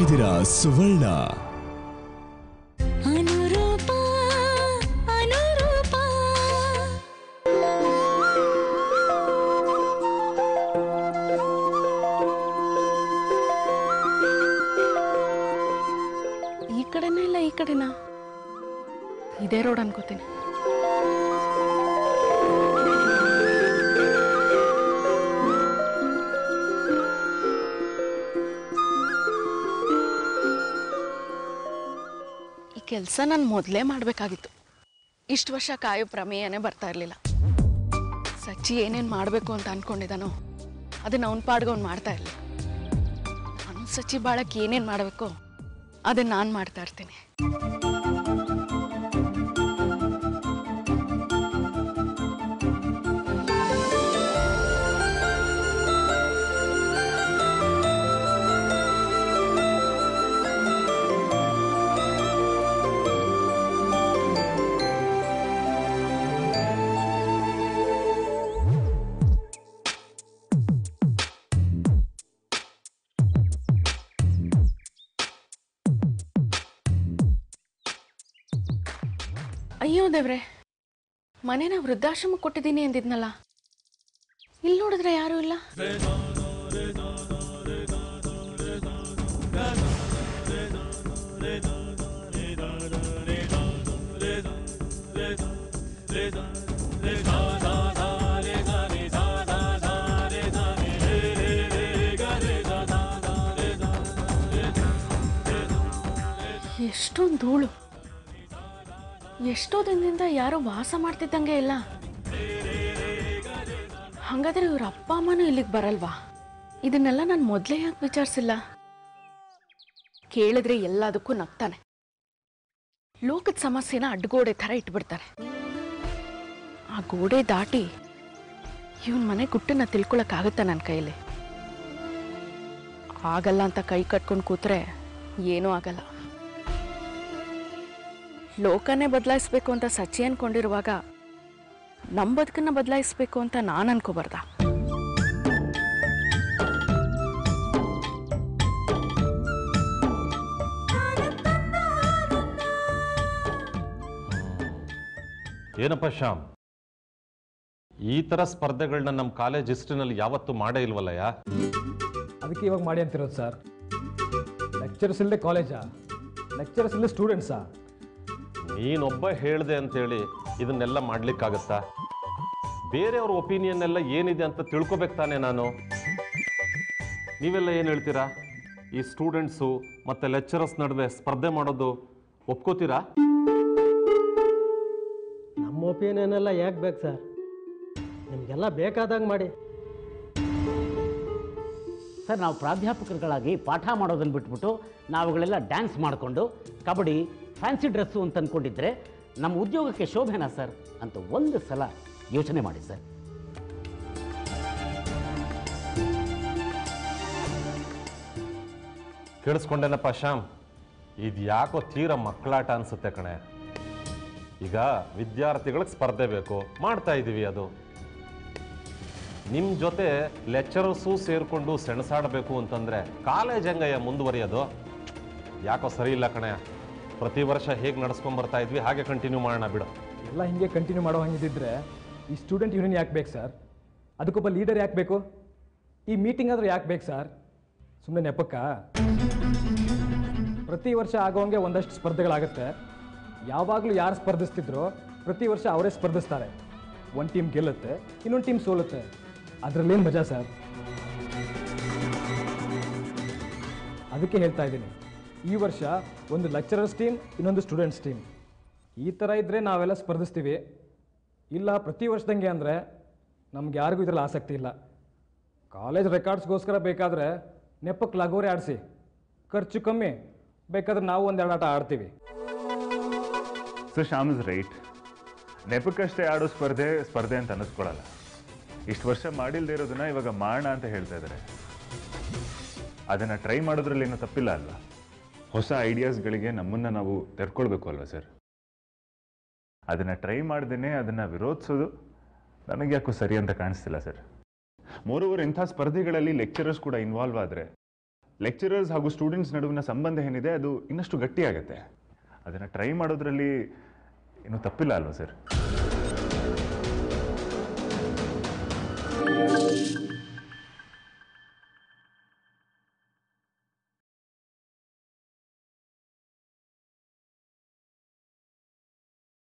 ಇದ್ದೀರಾ ಸುವರ್ಣ ಅನುರೂಪ ಅನುರೂಪ ಈ ಕಡೆನಾ ಇಲ್ಲ ಈ ಕಡೆನಾ ಇದೇ ರೋಡ್ ಅನ್ಕೋತೀನಿ ಈ ಕೆಲಸ ನಾನು ಮೊದಲೇ ಮಾಡಬೇಕಾಗಿತ್ತು ಇಷ್ಟು ವರ್ಷ ಕಾಯೋ ಪ್ರಮೇಯನೇ ಬರ್ತಾ ಇರಲಿಲ್ಲ ಸಚ್ಚಿ ಏನೇನು ಮಾಡಬೇಕು ಅಂತ ಅನ್ಕೊಂಡಿದ್ದಾನೋ ಅದನ್ನ ಅವನ ಪಾಡ್ಗೆ ಅವ್ನು ಮಾಡ್ತಾ ಇರಲಿ ಅವನು ಸಚ್ಚಿ ಬಾಳಕ್ಕೆ ಏನೇನು ಮಾಡಬೇಕು ಅದನ್ನ ನಾನು ಮಾಡ್ತಾ ಇರ್ತೀನಿ ಅಯ್ಯೋ ದೇವ್ರೆ ಮನೇನ ವೃದ್ಧಾಶ್ರಮಕ್ಕೆ ಕೊಟ್ಟಿದ್ದೀನಿ ಅಂದಿದ್ನಲ್ಲ ಇಲ್ಲಿ ನೋಡಿದ್ರೆ ಯಾರೂ ಇಲ್ಲ ಎಷ್ಟೊಂದು ಧೂಳು ಎಷ್ಟೋ ದಿನದಿಂದ ಯಾರೋ ವಾಸ ಮಾಡ್ತಿದ್ದಂಗೆ ಇಲ್ಲ ಹಾಗಾದ್ರೆ ಇವ್ರ ಅಪ್ಪ ಅಮ್ಮನೂ ಇಲ್ಲಿಗೆ ಬರಲ್ವಾ ಇದನ್ನೆಲ್ಲ ನಾನು ಮೊದಲೇ ಯಾಕೆ ವಿಚಾರಿಸಿಲ್ಲ ಕೇಳಿದ್ರೆ ಎಲ್ಲದಕ್ಕೂ ನಗ್ತಾನೆ ಲೋಕದ ಸಮಸ್ಯೆನ ಅಡ್ಗೋಡೆ ಥರ ಇಟ್ಬಿಡ್ತಾರೆ ಆ ಗೋಡೆ ದಾಟಿ ಇವನ್ ಮನೆ ಗುಟ್ಟನ್ನ ತಿಳ್ಕೊಳಕ್ಕಾಗತ್ತಾ ನನ್ನ ಕೈಯಲ್ಲಿ ಆಗಲ್ಲ ಅಂತ ಕೈ ಕಟ್ಕೊಂಡು ಕೂತ್ರೆ ಏನೂ ಆಗಲ್ಲ ಲೋಕನೇ ಬದಲಾಯಿಸ್ಬೇಕು ಅಂತ ಸಚ್ಚಿ ಅನ್ಕೊಂಡಿರುವಾಗ ನಮ್ಮ ಬದುಕನ್ನ ಬದಲಾಯಿಸ್ಬೇಕು ಅಂತ ನಾನು ಅನ್ಕೋಬಾರ್ದ ಏನಪ್ಪ ಶ್ಯಾಮ್ ಈ ಥರ ಸ್ಪರ್ಧೆಗಳನ್ನ ನಮ್ಮ ಕಾಲೇಜ್ ಹಿಸ್ಟ್ರಿನಲ್ಲಿ ಯಾವತ್ತೂ ಮಾಡೇ ಇಲ್ವಲ್ಲಯ್ಯ ಅದಕ್ಕೆ ಇವಾಗ ಮಾಡಿ ಅಂತಿರೋದು ಸರ್ ಲೆಕ್ಚರ್ಸ್ ಇಲ್ಲದೆ ಕಾಲೇಜಾ ಲೆಕ್ಚರ್ಸ್ ಇಲ್ಲದೆ ಸ್ಟೂಡೆಂಟ್ಸಾ ನೀನೊಬ್ಬ ಹೇಳ್ದೆ ಅಂತೇಳಿ ಇದನ್ನೆಲ್ಲ ಮಾಡ್ಲಿಕ್ಕಾಗತ್ತಾ ಬೇರೆಯವ್ರ ಒಪಿನಿಯನ್ ಎಲ್ಲ ಏನಿದೆ ಅಂತ ತಿಳ್ಕೊಬೇಕು ತಾನೇ ನಾನು ನೀವೆಲ್ಲ ಏನು ಹೇಳ್ತೀರಾ ಈ ಸ್ಟೂಡೆಂಟ್ಸು ಮತ್ತು ಲೆಕ್ಚರರ್ಸ್ ನಡುವೆ ಸ್ಪರ್ಧೆ ಮಾಡೋದು ಒಪ್ಕೋತೀರಾ ನಮ್ಮ ಒಪಿನಿಯನ್ ಎಲ್ಲ ಯಾಕೆ ಬೇಕು ಸರ್ ನಿಮಗೆಲ್ಲ ಬೇಕಾದಂಗೆ ಮಾಡಿ ಸರ್ ನಾವು ಪ್ರಾಧ್ಯಾಪಕರುಗಳಾಗಿ ಪಾಠ ಮಾಡೋದನ್ನು ಬಿಟ್ಬಿಟ್ಟು ನಾವುಗಳೆಲ್ಲ ಡ್ಯಾನ್ಸ್ ಮಾಡಿಕೊಂಡು ಕಬಡ್ಡಿ ಫ್ಯಾನ್ಸಿ ಡ್ರೆಸ್ಸು ಅಂತ ಅಂದ್ಕೊಂಡಿದ್ರೆ ನಮ್ಮ ಉದ್ಯೋಗಕ್ಕೆ ಶೋಭೆನಾ ಸರ್ ಅಂತ ಒಂದು ಸಲ ಯೋಚನೆ ಮಾಡಿ ಸರ್ ಕೇಳಿಸ್ಕೊಂಡೇನಪ್ಪ ಶ್ಯಾಮ್ ಇದು ಯಾಕೋ ತೀರ ಮಕ್ಕಳಾಟ ಅನ್ಸುತ್ತೆ ಕಣೆ ಈಗ ವಿದ್ಯಾರ್ಥಿಗಳಿಗೆ ಸ್ಪರ್ಧೆ ಬೇಕು ಮಾಡ್ತಾ ಇದ್ದೀವಿ ಅದು ನಿಮ್ಮ ಜೊತೆ ಲೆಕ್ಚರರ್ಸು ಸೇರಿಕೊಂಡು ಸೆಣಸಾಡಬೇಕು ಅಂತಂದರೆ ಕಾಲೇಜ್ ಹೆಂಗಯ್ಯ ಮುಂದುವರಿಯೋದು ಯಾಕೋ ಸರಿ ಇಲ್ಲ ಕಣೆ ಪ್ರತಿ ವರ್ಷ ಹೇಗೆ ನಡ್ಸ್ಕೊಂಡ್ ಬರ್ತಾ ಇದ್ವಿ ಹಾಗೆ ಕಂಟಿನ್ಯೂ ಮಾಡೋಣ ಬಿಡು ಎಲ್ಲ ಹಿಂಗೆ ಕಂಟಿನ್ಯೂ ಮಾಡೋ ಹಂಗಿದ್ದಿದ್ರೆ ಈ ಸ್ಟೂಡೆಂಟ್ ಯೂನಿಯನ್ ಯಾಕೆ ಬೇಕು ಸರ್ ಅದಕ್ಕೊಬ್ಬ ಲೀಡರ್ ಯಾಕೆ ಬೇಕು ಈ ಮೀಟಿಂಗ್ ಆದರೂ ಯಾಕೆ ಬೇಕು ಸರ್ ಸುಮ್ಮನೆ ನೆಪಕ್ಕ ಪ್ರತಿ ವರ್ಷ ಆಗೋಂಗೆ ಒಂದಷ್ಟು ಸ್ಪರ್ಧೆಗಳಾಗುತ್ತೆ ಯಾವಾಗಲೂ ಯಾರು ಸ್ಪರ್ಧಿಸ್ತಿದ್ರೋ ಪ್ರತಿ ವರ್ಷ ಅವರೇ ಸ್ಪರ್ಧಿಸ್ತಾರೆ ಒಂದು ಟೀಮ್ ಗೆಲ್ಲುತ್ತೆ ಇನ್ನೊಂದು ಟೀಮ್ ಸೋಲುತ್ತೆ ಅದರಲ್ಲೇನು ಮಜಾ ಸರ್ ಅದಕ್ಕೆ ಹೇಳ್ತಾ ಇದ್ದೀನಿ ಈ ವರ್ಷ ಒಂದು ಲೆಕ್ಚರರ್ಸ್ ಟೀಮ್ ಇನ್ನೊಂದು ಸ್ಟೂಡೆಂಟ್ಸ್ ಟೀಮ್ ಈ ಥರ ಇದ್ದರೆ ನಾವೆಲ್ಲ ಸ್ಪರ್ಧಿಸ್ತೀವಿ ಇಲ್ಲ ಪ್ರತಿ ವರ್ಷದಂಗೆ ಅಂದರೆ ನಮ್ಗೆ ಯಾರಿಗೂ ಇದರಲ್ಲಿ ಆಸಕ್ತಿ ಇಲ್ಲ ಕಾಲೇಜ್ ರೆಕಾರ್ಡ್ಸ್ಗೋಸ್ಕರ ಬೇಕಾದರೆ ನೆಪಕ್ಕೆ ಲಗೋರಿ ಆಡಿಸಿ ಖರ್ಚು ಕಮ್ಮಿ ಬೇಕಾದ್ರೆ ನಾವು ಒಂದೆರಡು ಆಟ ಆಡ್ತೀವಿ ಸೊ ಶ್ಯಾಮ್ ಇಸ್ ರೈಟ್ ನೆಪಕ್ಕಷ್ಟೇ ಆಡೋ ಸ್ಪರ್ಧೆ ಸ್ಪರ್ಧೆ ಅಂತ ಅನ್ನಿಸ್ಕೊಳ್ಳಲ್ಲ ಇಷ್ಟು ವರ್ಷ ಮಾಡಿಲ್ದೇ ಇರೋದನ್ನ ಇವಾಗ ಮಾಡೋಣ ಅಂತ ಹೇಳ್ತಾ ಇದ್ದಾರೆ ಅದನ್ನು ಟ್ರೈ ಮಾಡೋದ್ರಲ್ಲಿ ಏನೂ ತಪ್ಪಿಲ್ಲ ಅಲ್ವಾ ಹೊಸ ಐಡಿಯಾಸ್ಗಳಿಗೆ ನಮ್ಮನ್ನು ನಾವು ತೆರ್ಕೊಳ್ಬೇಕು ಅಲ್ವಾ ಸರ್ ಅದನ್ನು ಟ್ರೈ ಮಾಡ್ದೇ ಅದನ್ನು ವಿರೋಧಿಸೋದು ನನಗೆ ಯಾಕೋ ಸರಿ ಅಂತ ಕಾಣಿಸ್ತಿಲ್ಲ ಸರ್ ಮೋರೋವರ್ ಇಂಥ ಸ್ಪರ್ಧೆಗಳಲ್ಲಿ ಲೆಕ್ಚರರ್ಸ್ ಕೂಡ ಇನ್ವಾಲ್ವ್ ಆದರೆ ಲೆಕ್ಚರರ್ಸ್ ಹಾಗೂ ಸ್ಟೂಡೆಂಟ್ಸ್ ನಡುವಿನ ಸಂಬಂಧ ಏನಿದೆ ಅದು ಇನ್ನಷ್ಟು ಗಟ್ಟಿಯಾಗತ್ತೆ ಅದನ್ನು ಟ್ರೈ ಮಾಡೋದ್ರಲ್ಲಿ ಏನೂ ತಪ್ಪಿಲ್ಲ ಅಲ್ವಾ ಸರ್